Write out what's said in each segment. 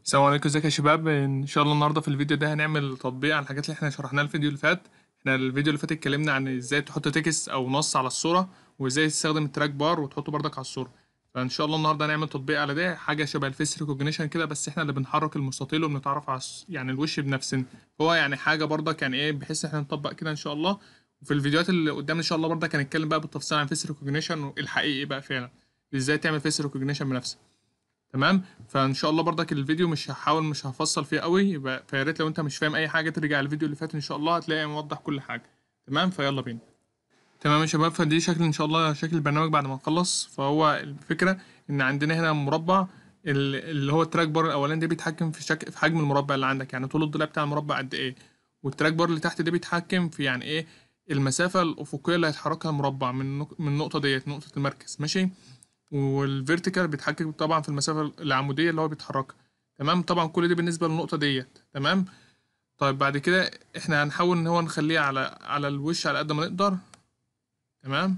السلام عليكم ازيك يا شباب ان شاء الله النهارده في الفيديو ده هنعمل تطبيق على الحاجات اللي احنا شرحناها الفيديو اللي فات احنا الفيديو اللي فات اتكلمنا عن ازاي تحط تكست او نص على الصوره وازاي تستخدم التراك بار وتحطه بردك على الصوره فان شاء الله النهارده هنعمل تطبيق على ده حاجه شبه الفيس ريكوجنيشن كده بس احنا اللي بنحرك المستطيل وبنتعرف على الص- يعني الوش بنفسنا هو يعني حاجه بردك يعني ايه بحيث احنا نطبق كده ان شاء الله وفي الفيديوهات اللي قدام ان شاء الله بردك هنتكلم بقى بالتفصيل عن الفيس ريكوجنيشن الحقيقي بقى فعلا ازاي تعمل فيس ريكوجنيشن بنفسك تمام فان شاء الله برضك الفيديو مش هحاول مش هفصل فيه قوي يبقى فيا ريت لو انت مش فاهم اي حاجه ترجع الفيديو اللي فات ان شاء الله هتلاقي موضح كل حاجه تمام فيلا بينا تمام يا شباب فدي شكل ان شاء الله شكل البرنامج بعد ما نخلص فهو الفكره ان عندنا هنا مربع ال- اللي هو التراك بار الاولاني ده بيتحكم في شكل في حجم المربع اللي عندك يعني طول الضلع بتاع المربع قد ايه والتراك بار اللي تحت ده بيتحكم في يعني ايه المسافه الافقيه اللي هيتحركها المربع من نق- من النقطه ديت نقطه المركز ماشي والفيرتيكال بيتحكم طبعا في المسافه العموديه اللي هو بيتحركها تمام طبعا كل دي بالنسبه للنقطه ديت تمام طيب بعد كده احنا هنحاول ان هو نخليه على على الوش على قد ما نقدر تمام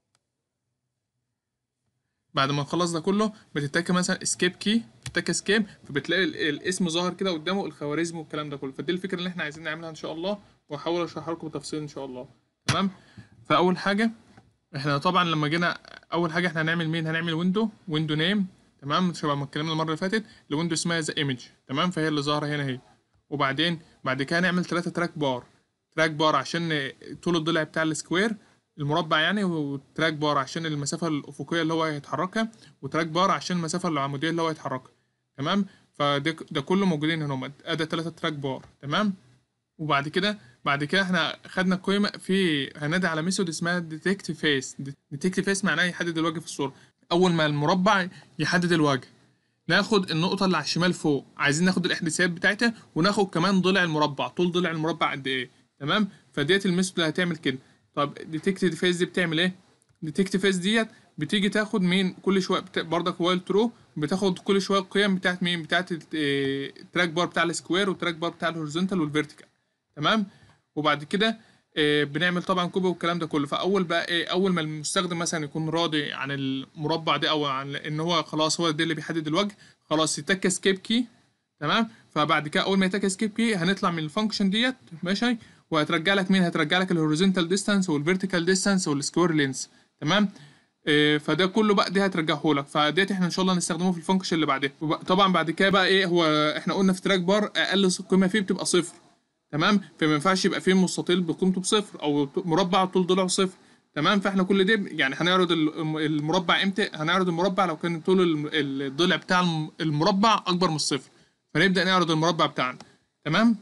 بعد ما نخلص ده كله بتتك مثلا اسكيب كي بتتك اسكيب فبتلاقي ال- الاسم ظاهر كده قدامه الخوارزم والكلام ده كله فدي الفكره اللي احنا عايزين نعملها ان شاء الله واحاول اشرحها لكم بتفصيل ان شاء الله تمام فاول حاجه احنا طبعا لما جينا اول حاجه احنا هنعمل مين هنعمل ويندو ويندو نيم تمام شبه ما اتكلمنا المره اللي فاتت لويندو اسمها ذا ايمج تمام فهي اللي ظاهره هنا اهي وبعدين بعد كده هنعمل ثلاثة تراك بار تراك بار عشان طول الضلع بتاع السكوير المربع يعني وتراك بار عشان المسافة الأفقية اللي هو هيتحركها وتراك بار عشان المسافة العمودية اللي هو هيتحركها تمام فده ده كله موجودين هنا هم ادي ثلاثة تراك بار تمام وبعد كده بعد كده احنا خدنا قيمة في هنادي على ميثود اسمها ديتكت فيس ديتكت فيس معناه يحدد الوجه في الصورة أول ما المربع يحدد الوجه ناخد النقطة اللي على الشمال فوق عايزين ناخد الإحداثيات بتاعتها وناخد كمان ضلع المربع طول ضلع المربع قد إيه تمام فديت الميثود اللي هتعمل كده طب ديتكت فيس دي بتعمل إيه ديتكت فيس ديت بتيجي تاخد مين كل شوية بت... برضك وايل ترو بتاخد كل شوية القيم بتاعت مين بتاعت الت- إيه، التراك بار بتاع السكوير والتراك بار بتاع الهوريزونتال والفيرتيكال تمام وبعد كده آه، بنعمل طبعا كوبي والكلام ده كله فاول بقى ايه اول ما المستخدم مثلا يكون راضي عن المربع ده او عن ان هو خلاص هو ده اللي بيحدد الوجه خلاص يتك سكيب كي تمام فبعد كده اول ما يتك سكيب كي هنطلع من الفانكشن ديت ماشي وهترجع لك مين هترجع لك الهوريزونتال ديستانس والفيرتيكال ديستانس والسكوير لينس تمام إيه، فده كله بقى دي هترجعه لك فديت احنا ان شاء الله هنستخدمه في الفانكشن اللي بعدها وب- طبعا بعد كده بقى ايه هو احنا قلنا في تراك بار اقل قيمه فيه بتبقى صفر تمام فما ينفعش يبقى فيه مستطيل بقيمته بصفر او مربع طول ضلعه صفر تمام فاحنا كل ده يعني هنعرض الم- المربع امتى هنعرض المربع لو كان طول الم- الضلع بتاع الم- المربع اكبر من الصفر فنبدا نعرض المربع بتاعنا تمام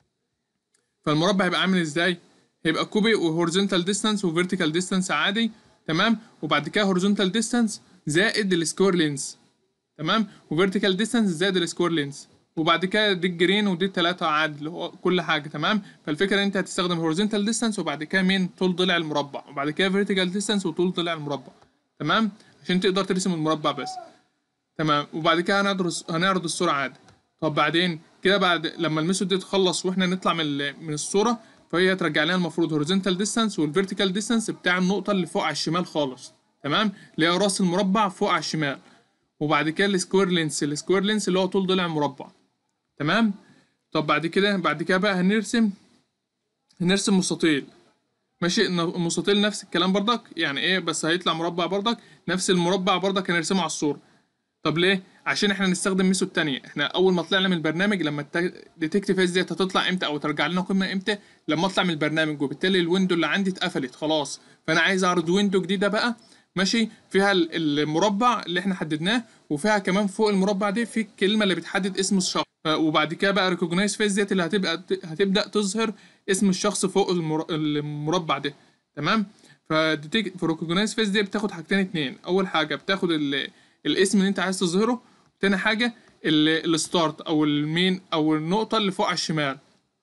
فالمربع هيبقى عامل ازاي هيبقى كوبي وهوريزونتال ديستانس وفيرتيكال ديستانس عادي تمام وبعد كده هوريزونتال ديستانس زائد السكوير لينس تمام وفيرتيكال ديستانس زائد السكوير لينس وبعد كده دي الجرين ودي التلاتة عاد اللي هو كل حاجة تمام فالفكرة ان انت هتستخدم هوريزونتال ديستانس وبعد كده مين طول ضلع المربع وبعد كده فيرتيكال ديستانس وطول ضلع المربع تمام عشان تقدر ترسم المربع بس تمام وبعد كده هنعرض هنعرض الصورة عادي طب بعدين كده بعد لما الميثود دي تخلص واحنا نطلع من ال- من الصورة فهي ترجع لنا المفروض هوريزونتال ديستانس والفيرتيكال ديستانس بتاع النقطة اللي فوق على الشمال خالص تمام اللي هي راس المربع فوق على الشمال وبعد كده السكوير لينس السكوير لينس اللي هو طول ضلع المربع تمام طب بعد كده بعد كده بقى هنرسم هنرسم مستطيل ماشي إن المستطيل نفس الكلام برضك يعني ايه بس هيطلع مربع برضك نفس المربع برضك هنرسمه على الصورة طب ليه؟ عشان احنا نستخدم ميثود تانية احنا اول ما طلعنا من البرنامج لما الديتكت فيس ديت هتطلع امتى او ترجع لنا قيمة امتى لما اطلع من البرنامج وبالتالي الويندو اللي عندي اتقفلت خلاص فانا عايز اعرض ويندو جديدة بقى ماشي فيها ال- المربع اللي احنا حددناه وفيها كمان فوق المربع دي في الكلمة اللي بتحدد اسم الشخص ف- وبعد كده بقى ريكوجنايز فيس ديت اللي هتبقى هتبدأ تظهر اسم الشخص فوق المر- المربع ده تمام فديتك في ريكوجنايز فيس دي بتاخد حاجتين اتنين اول حاجه بتاخد ال... الاسم اللي انت عايز تظهره تاني حاجه الستارت او المين او النقطه اللي فوق على الشمال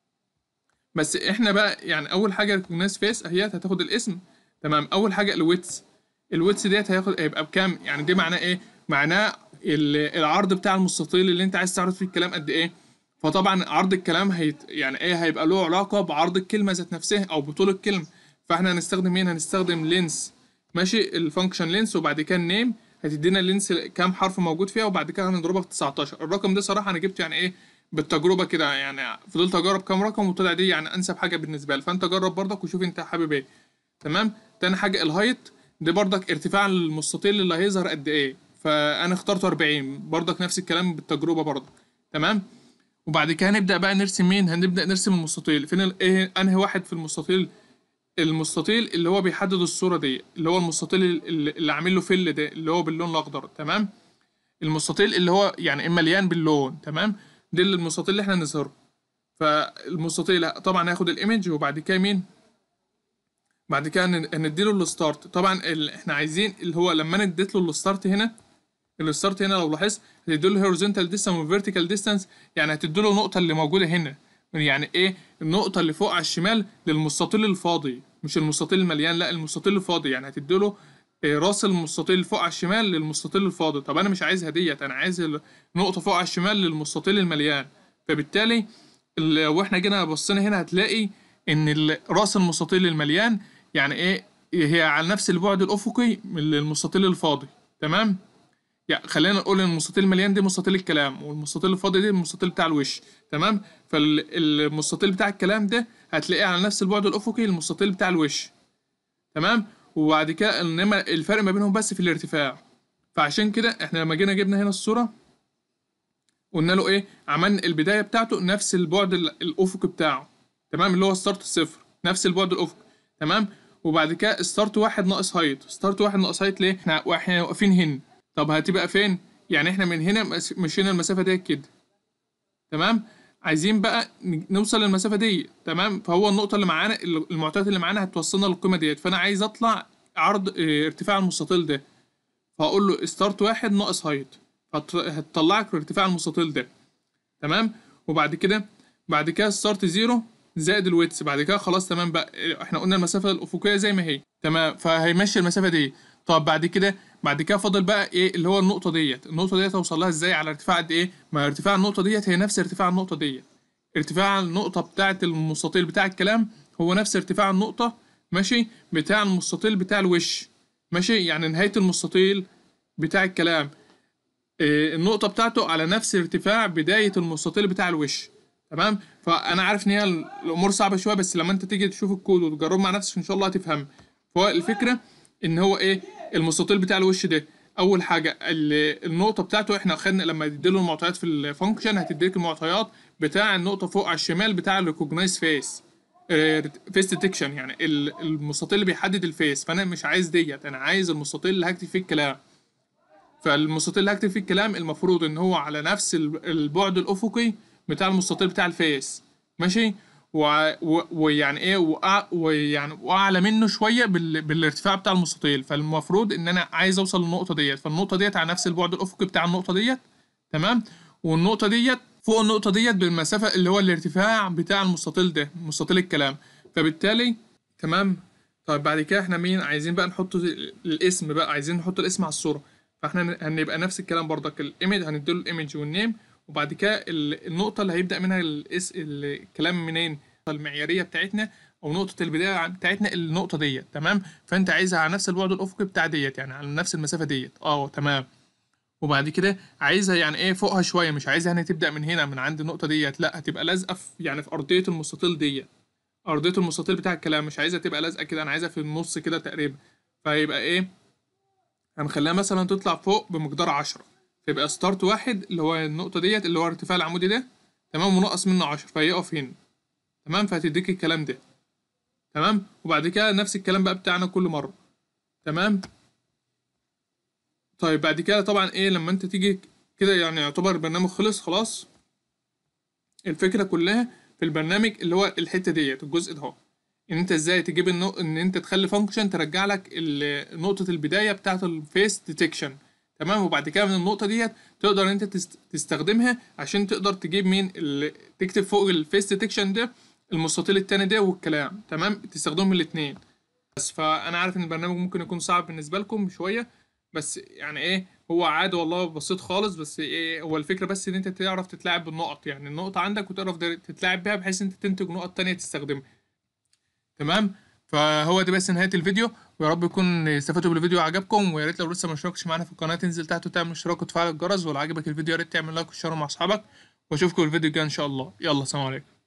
بس احنا بقى يعني اول حاجه ريكوجنايز فيس اهي هتاخد الاسم تمام اول حاجه الويتس الويتس ديت هياخد هيبقى بكام يعني دي معناه ايه معناه ال- العرض بتاع المستطيل اللي انت عايز تعرض فيه الكلام قد ايه فطبعا عرض الكلام هيت يعني ايه هيبقى له علاقه بعرض الكلمه ذات نفسها او بطول الكلمه فاحنا هنستخدم مين هنستخدم لينس ماشي الفانكشن لينس وبعد كده النيم هتدينا اللينس كام حرف موجود فيها وبعد كده هنضربها في 19 الرقم ده صراحه انا جبته يعني ايه بالتجربه كده يعني فضلت اجرب كام رقم وطلع دي يعني انسب حاجه بالنسبه لي فانت جرب برضك وشوف انت حابب ايه تمام تاني حاجه الهايت ده برضك ارتفاع المستطيل اللي هيظهر قد ايه فانا اخترته 40 برضك نفس الكلام بالتجربه برضك تمام وبعد كده هنبدا بقى نرسم مين هنبدا نرسم المستطيل فين ال- ايه انهي واحد في المستطيل المستطيل اللي هو بيحدد الصوره دي اللي هو المستطيل اللي اللي عامل له فل ده اللي هو باللون الاخضر تمام المستطيل اللي هو يعني مليان باللون تمام ده اللي المستطيل اللي احنا نظهره فالمستطيل طبعا هياخد الايمج وبعد كده مين بعد كده هن- هنديله الستارت طبعا ال... احنا عايزين اللي هو لما انا اديت له الستارت هنا الستارت هنا لو لاحظت هتديله هوريزونتال ديستانس وفيرتيكال ديستانس يعني هتديله النقطه اللي موجوده هنا يعني ايه النقطه اللي فوق على الشمال للمستطيل الفاضي مش المستطيل المليان لا المستطيل الفاضي يعني هتديله إيه، راس المستطيل اللي فوق على الشمال للمستطيل الفاضي طب انا مش عايزها ديت انا عايز النقطه فوق على الشمال للمستطيل المليان فبالتالي ال- لو احنا جينا بصينا هنا هتلاقي ان ال- راس المستطيل المليان يعني ايه هي على نفس البعد الافقي من المستطيل الفاضي تمام يعني خلينا نقول ان المستطيل المليان ده مستطيل الكلام والمستطيل الفاضي ده المستطيل بتاع الوش تمام فالمستطيل بتاع الكلام ده هتلاقيه على نفس البعد الافقي للمستطيل بتاع الوش تمام وبعد كده انما الفرق ما بينهم بس في الارتفاع فعشان كده احنا لما جينا جبنا هنا الصوره قلنا له ايه عملنا البدايه بتاعته نفس البعد ال- الافقي بتاعه تمام اللي هو ستارت صفر نفس البعد الافقي تمام وبعد كده ستارت واحد ناقص هايت ستارت واحد ناقص هايت ليه احنا واحنا واقفين هنا طب هتبقى فين يعني احنا من هنا مس- مشينا المسافه دي كده تمام عايزين بقى ن- نوصل للمسافه دي تمام فهو النقطه اللي معانا ال- المعطيات اللي معانا هتوصلنا للقيمه ديت فانا عايز اطلع عرض اه، ارتفاع المستطيل ده فهقول له ستارت واحد ناقص هايت هتطلعك ارتفاع المستطيل ده تمام وبعد كده بعد كده ستارت زيرو زائد الويتس بعد كده خلاص تمام بقى احنا قلنا المسافه الافقيه زي ما هي تمام فهيمشي المسافه دي طب بعد كده بعد كده فاضل بقى ايه اللي هو النقطه ديت النقطه ديت اوصل لها ازاي على ارتفاع قد ايه ما ارتفاع النقطه ديت هي نفس ارتفاع النقطه ديت ارتفاع النقطه بتاعه المستطيل بتاع الكلام هو نفس ارتفاع النقطه ماشي بتاع المستطيل بتاع الوش ماشي يعني نهايه المستطيل بتاع الكلام إيه، النقطة بتاعته على نفس ارتفاع بداية المستطيل بتاع الوش تمام فأنا عارف إن هي الأمور صعبة شوية بس لما أنت تيجي تشوف الكود وتجربه مع نفسك إن شاء الله هتفهم فهو الفكرة إن هو إيه المستطيل بتاع الوش ده أول حاجة ال- النقطة بتاعته إحنا خدنا لما تديله المعطيات في الفانكشن هتديك المعطيات بتاع النقطة فوق على الشمال بتاع الريكوجنايز فيس فيس ديتكشن يعني ال- المستطيل اللي بيحدد الفيس فأنا مش عايز ديت أنا عايز المستطيل اللي هكتب فيه الكلام فالمستطيل اللي هكتب فيه الكلام المفروض ان هو على نفس ال- البعد الافقي بتاع المستطيل بتاع الفيس ماشي وع- و- ويعني ايه وأع- ويعني واعلى منه شويه بال... بالارتفاع بتاع المستطيل فالمفروض ان انا عايز اوصل للنقطه ديت فالنقطه ديت على نفس البعد الافقي بتاع النقطه ديت تمام والنقطه ديت فوق النقطه ديت بالمسافه اللي هو الارتفاع بتاع المستطيل ده مستطيل الكلام فبالتالي تمام طيب بعد كده احنا مين عايزين بقى نحط ال- الاسم بقى عايزين نحط الاسم على الصوره فاحنا ن- هنبقى نفس الكلام برضك الايمج هنديله الايمج والنيم وبعد كده ال- النقطه اللي هيبدا منها الاس الكلام منين المعياريه بتاعتنا او نقطه البدايه بتاعتنا النقطه ديت تمام فانت عايزها على نفس البعد الافقي بتاع ديت يعني على نفس المسافه ديت اه تمام وبعد كده عايزها يعني ايه فوقها شويه مش عايزها يعني تبدا من هنا من عند النقطه ديت لا هتبقى لازقه في يعني في ارضيه المستطيل ديت ارضيه المستطيل بتاع الكلام مش عايزها تبقى لازقه كده انا عايزها في النص كده تقريبا فيبقى ايه هنخليها مثلا تطلع فوق بمقدار عشرة فيبقى ستارت واحد اللي هو النقطة ديت اللي هو ارتفاع العمودي ده تمام ونقص منه عشرة فيقف هنا تمام فهتديك الكلام ده تمام وبعد كده نفس الكلام بقى بتاعنا كل مرة تمام طيب بعد كده طبعا ايه لما انت تيجي كده يعني يعتبر البرنامج خلص خلاص الفكرة كلها في البرنامج اللي هو الحتة ديت الجزء ده اهو ان انت ازاي تجيب النو... ان انت تخلي فانكشن ترجع لك ال- نقطة البداية بتاعة الفيس ديتكشن تمام وبعد كده من النقطة ديت تقدر ان انت تست... تستخدمها عشان تقدر تجيب مين ال... تكتب فوق الفيس ديتكشن ده المستطيل التاني ده والكلام تمام تستخدمهم الاتنين بس فانا عارف ان البرنامج ممكن يكون صعب بالنسبة لكم شوية بس يعني ايه هو عادي والله بسيط خالص بس ايه هو الفكرة بس ان انت تعرف تتلاعب بالنقط يعني النقطة عندك وتعرف تتلاعب بيها بحيث انت تنتج نقط تانية تستخدمها تمام فهو ده بس نهاية الفيديو ويا رب يكون استفدتوا بالفيديو وعجبكم ويا ريت لو لسه ما اشتركتش معانا في القناه تنزل تحت وتعمل اشتراك وتفعل الجرس ولو عجبك الفيديو يا ريت تعمل لايك وتشيره مع اصحابك واشوفكم الفيديو الجاي ان شاء الله يلا سلام عليكم